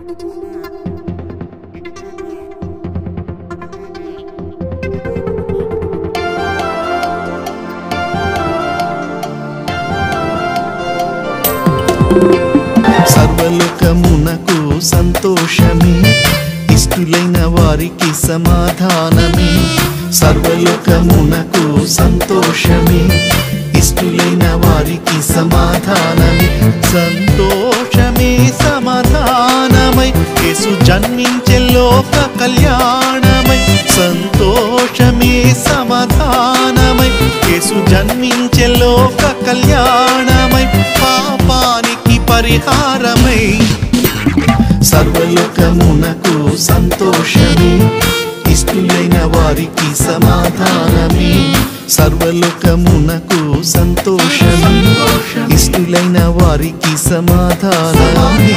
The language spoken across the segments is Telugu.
సర్వలోకమునకు సంతోషమే ఇష్టులైన వారికి సమాధానమే సర్వలోకమునకు సంతోషమే ఇష్టులైన వారికి సమాధానమే సంతోషమే సమాధానమై యేసు జన్మించే లోక కళ్యాణమై సంతోషమే సమాధానమై యేసు జన్మించే లోక కళ్యాణమై పాపానికి పరిహారమై సర్వలోకమునకు సంతోషమే ఇష్టులైన వారికి సమాధానమే సర్వలోకమునకు సంతోషమే ఇష్టులైన వారికి సమాధానమే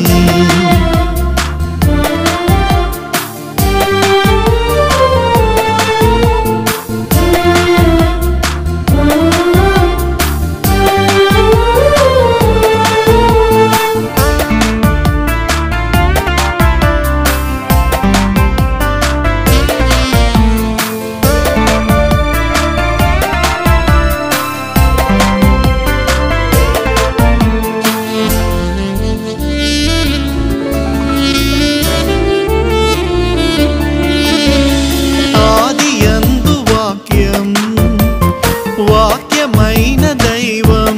ఆదియందు వాక్యం వాక్యమైన దైవం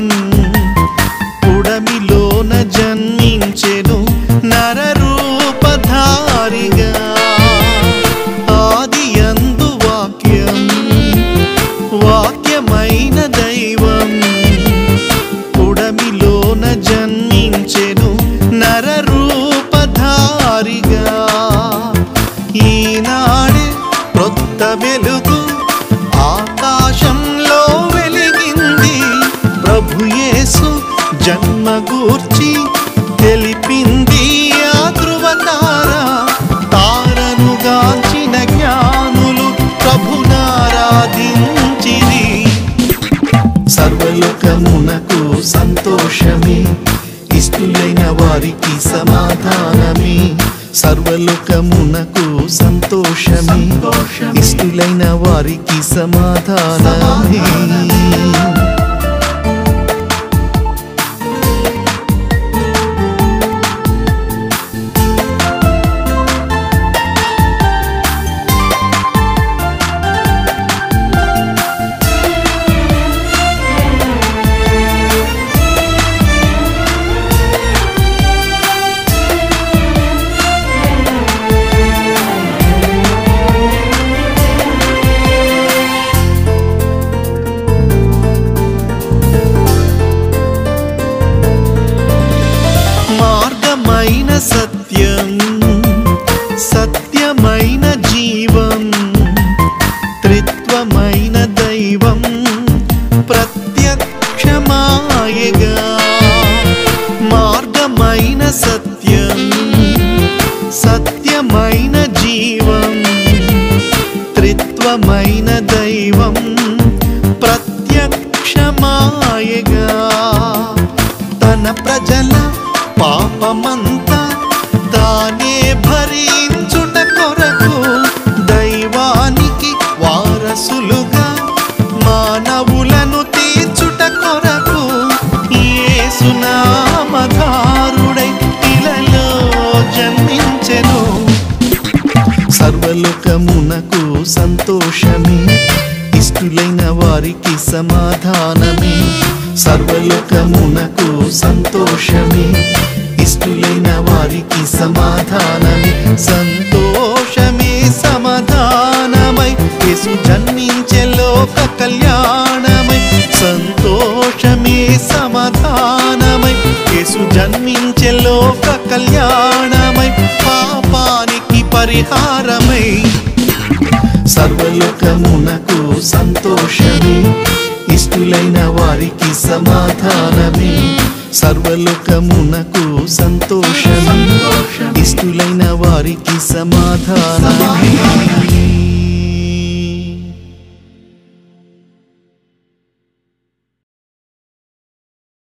ఉడమిలోన జన్మించెను నరరూపధారిగా ఆదియందు వాక్యం వాక్యమైన దైవం ఉడమిలోన జన్మించెను నరరూపధారిగా ఈనాడే క్రొత్త వెలుగు ఆకాశంలో వెలిగింది ప్రభు యేసు జన్మ గూర్చి తెలిపింది ఆ ధృవతార తారను గాంచిన జ్ఞానులు ప్రభునారాధించిరి సర్వలోకమునకు సంతోషమే ఇష్టులైన వారికి సమాధానమే సర్వలోకమునకు సంతోషమే ఇష్టులైన వారికి సమాధానమే మార్గమైన సత్యం సత్యమైన జీవం త్రిత్వమైన దైవం ప్రత్యక్షమాయగా మార్గమైన సత్యం సత్యమైన జీవం త్రిత్వమైన దైవం ప్రత్యక్షమాయగా తన ప్రజల పాపమంతా తానే భరించుట కొరకు దైవానికి వారసులుగా మానవులను తీర్చుట కొరకు యేసునామధారుడై ఇలలో జన్మించెను సర్వలోకమునకు సంతోషమే ఇష్టులైన వారికి సమాధానమే సర్వలోకమునకు సంతోషమే ఇష్టులైన వారికి సమాధానమే సంతోషమే సమాధానమై యేసు జన్మించే లోక కళ్యాణమై సంతోషమే సమాధానమై యేసు జన్మించే లోక కళ్యాణమై పాపానికి పరిహారమై సర్వలోకమునకు సంతోషమే ఇష్టులైన వారికి సమాధానమే సర్వలోకమునకు సంతోషమే ఇష్టులైన వారికి సమాధానమే